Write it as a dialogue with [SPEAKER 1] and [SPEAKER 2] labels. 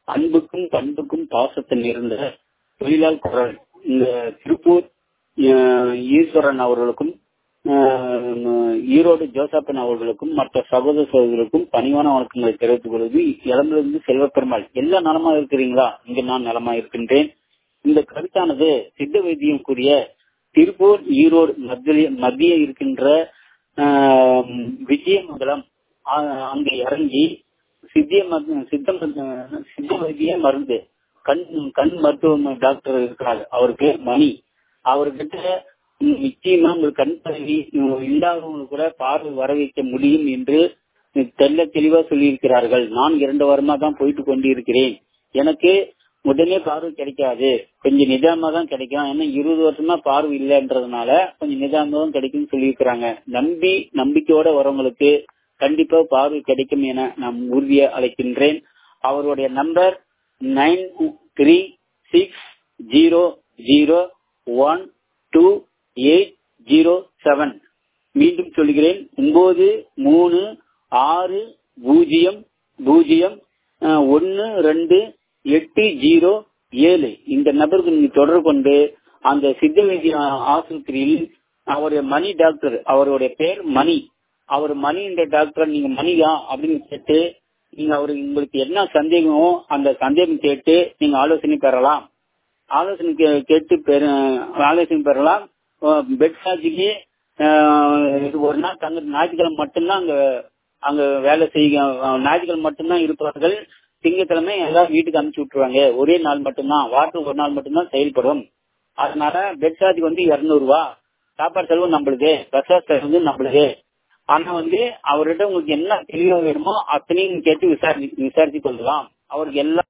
[SPEAKER 1] அன்புக்கும் பண்புக்கும் பாசத்தை நிறைந்த தொழிலால் குரல் இந்த திருப்பூர் அஹ், ஈஸ்வரன் அவர்களுக்கும் அஹ், ஈரோடு ஜோசப்பன் அவர்களுக்கும் மற்ற சகோதர சகோதரர்களுக்கும் பணிவான வணக்கங்களை தெரிவித்துக் கொள்வது இளம்பிலிருந்து செல்வப்பெருமாள் எல்லா நலமா இருக்கிறீங்களா இங்க நான் நலமா இருக்கின்றேன் இந்த கருத்தானது சித்த வைத்தியம் கூறிய திருப்பூர் ஈரோடு மத்திய மத்திய இருக்கின்ற ஆஹ், விஜயமங்கலம் ஆஹ், அங்க இறங்கி சித்திய மருத்து- சித்த மருத்து- சித்த வைத்திய மருந்து கண் கண் மருத்துவ டாக்டர் இருக்கிறார் அவர் பேர் மணி அவர்கிட்ட ம், நிச்சயமா உங்கள் கண் பதவி இல்லாதவங்களுக்கு கூட பார்வை வர வைக்க முடியும் என்று தெல்ல தெளிவா சொல்லியிருக்கிறார்கள் நான் இரண்டு வாரமா தான் போயிட்டு கொண்டிருக்கிறேன் எனக்கு உடனே பார்வை கிடைக்காது கொஞ்சம் நிதானமா தான் கிடைக்கும் ஏன்னா இருபது வருஷமா பார்வை இல்லைன்றதுனால கொஞ்சம் நிதானமா தான் கிடைக்கும்னு சொல்லியிருக்கிறாங்க நம்பி நம்பிக்கையோட வரவங்களுக்கு கண்டிப்பா பார்வை கிடைக்கும் என நான் உறுதியை அழைக்கின்றேன் அவருடைய number nine three six zero zero one two eight zero seven மீண்டும் சொல்கிறேன் ஒன்பது மூணு ஆறு பூஜ்ஜியம் பூஜ்ஜியம் அஹ், ஒன்னு ரெண்டு எட்டு ஜீரோ ஏழு இந்த நபருக்கு நீங்க தொடர்பு கொண்டு அந்த சித்த வைத்திய ஆஸ்பத்திரியில் அவருடைய மணி டாக்டர் அவருடைய பேர் மணி அவர் மணி என்ற டாக்டர் நீங்க மணியா அப்படின்னு கேட்டு நீங்க அவருக்கு உங்களுக்கு என்ன சந்தேகமோ அந்த சந்தேகம் கேட்டு நீங்க ஆலோசனை பெறலாம் ஆலோசனை கே- கேட்டு பெற- ஆலோசனை பெறலாம் பெட் சார்ஜுக்கு ஒரு நாள் தங்க ஞாயிற்றுக்கிழமை மட்டும்தான் அங்க அங்க வேலை செய்ய ஞாயிற்றுக்கிழமை மட்டும்தான் இருப்பார்கள் திங்கட்கிழமை எல்லாம் வீட்டுக்கு அனுப்பிச்சு விட்டுருவாங்க ஒரே நாள் மட்டும்தான் வாரத்துக்கு ஒரு நாள் மட்டும்தான் செயல்படும் அதனால பெட் சார்ஜ் வந்து இருநூறு ரூபா சாப்பாடு செலவு நம்மளுது பஸ் செலவு நம்மளுது ஆனா வந்து அவர்கிட்ட உங்களுக்கு என்ன தெளிவா வேணுமோ அத்தனையும் கேட்டு விசாரி விசாரிச்சு கொள்ளலாம் அவருக்கு எல்லா